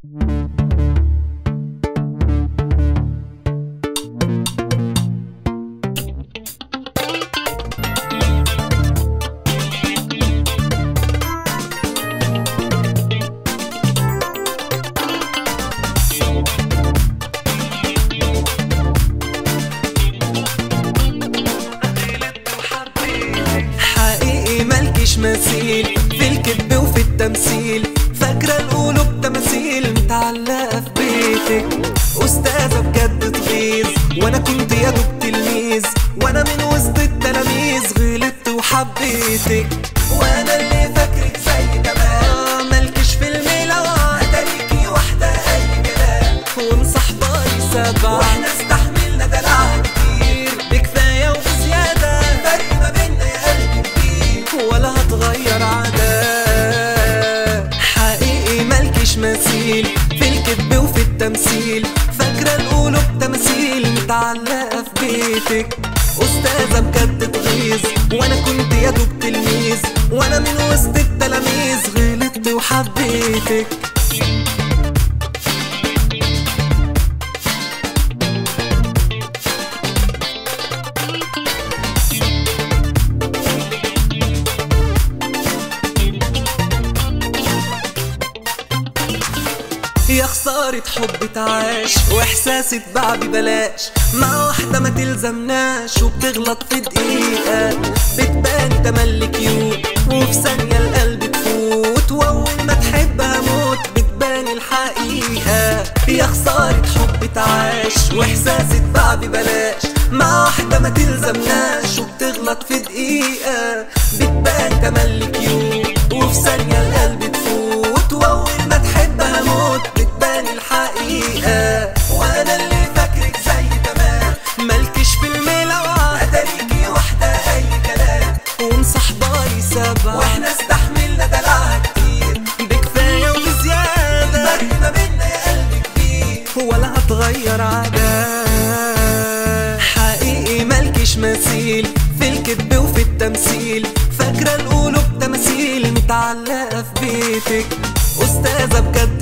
حقيقي مالكش مثيل في الكذب وفي التمثيل فاكرة القلوب تماثيل متعلقة في بيتك أستاذة بجد تغيظ وأنا كنت يا دوب تلميذ وأنا من وسط التلاميذ غلطت وحبيتك وأنا اللي فاكرك زي كمان مالكش في الميلة أتاريكي واحدة أي كلام ومصاحباني سبعة واحنا استحملنا دلع كتير بكفاية وبزيادة فرق ما بينا يا قلبي كبير ولا هتغير عادات حقيقي مالكش مثيل في الكذب وفي التمثيل فاكرة القلوب تماثيل متعلقة في بيتك أستاذة بجد تغيظ وأنا كنت يا دوب تلميذ وأنا من وسط التلاميذ غلطت وحبيتك يا خسارة حب تعاش واحساس اتباع ببلاش مع واحدة ما تلزمناش وبتغلط في دقيقة بتبان تملي كيوت وفي ثانية القلب تفوت واول ما تحبها موت بتبان الحقيقة يا خسارة حب تعاش واحساس اتباع ببلاش مع واحدة ما تلزمناش وبتغلط في دقيقة بتبان تملي كيوت وفي ثانية القلب تفوت واول ما تحبها موت بتبان الحقيقة وانا اللي فاكرك زي تمام مالكش في الميلة اتاريكي واحدة اي كلام ومصاحباني سبعة واحنا استحملنا دلع كتير بكفاية وبزيادة فرق ما بينا يا قلبي كبير ولا هتغير عادات حقيقي مالكش مثيل في الكذب وفي التمثيل فاكرة القلوب تماثيل متعلقة في بيتك أستاذة بجد